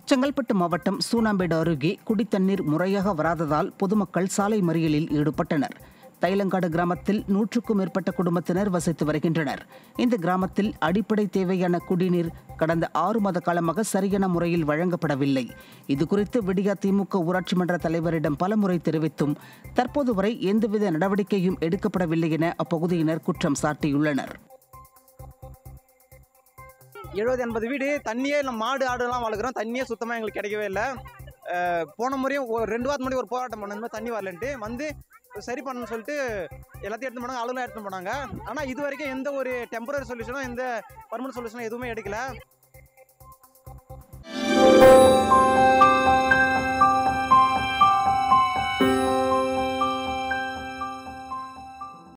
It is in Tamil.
செங்கல்பட்டு மாவட்டம் சூனாம்பேடு அருகே குடித்தண்ணீர் முறையாக வராததால் பொதுமக்கள் சாலை மறியலில் ஈடுபட்டனர் தைலங்காடு கிராமத்தில் நூற்றுக்கும் மேற்பட்ட குடும்பத்தினர் வசித்து வருகின்றனர் இந்த கிராமத்தில் அடிப்படை தேவையான குடிநீர் கடந்த ஆறு மாத காலமாக சரியான முறையில் வழங்கப்படவில்லை இதுகுறித்து விடியா திமுக ஊராட்சி மன்ற தலைவரிடம் பலமுறை தெரிவித்தும் தற்போது வரை எந்தவித நடவடிக்கையும் எடுக்கப்படவில்லை என அப்பகுதியினர் குற்றம் சாட்டியுள்ளனர் எழுபது எண்பது வீடு தண்ணியே நம்ம மாடு ஆடுலாம் வளர்க்குறோம் தண்ணியே சுத்தமாக எங்களுக்கு கிடைக்கவே இல்லை அஹ் போன முறையும் ஒரு ரெண்டு வாரத்து முன்னாடி ஒரு போராட்டம் பண்ண இந்த மாதிரி தண்ணி வரலன்ட்டு வந்து சரி பண்ணணும்னு சொல்லிட்டு எல்லாத்தையும் எடுத்து போனாங்க அலுவலாம் எடுத்து போனாங்க ஆனால் இது வரைக்கும் எந்த ஒரு டெம்பரரி சொல்யூஷனும் எந்த பர்மனன்ட் சொல்யூஷனும் எதுவுமே எடுக்கல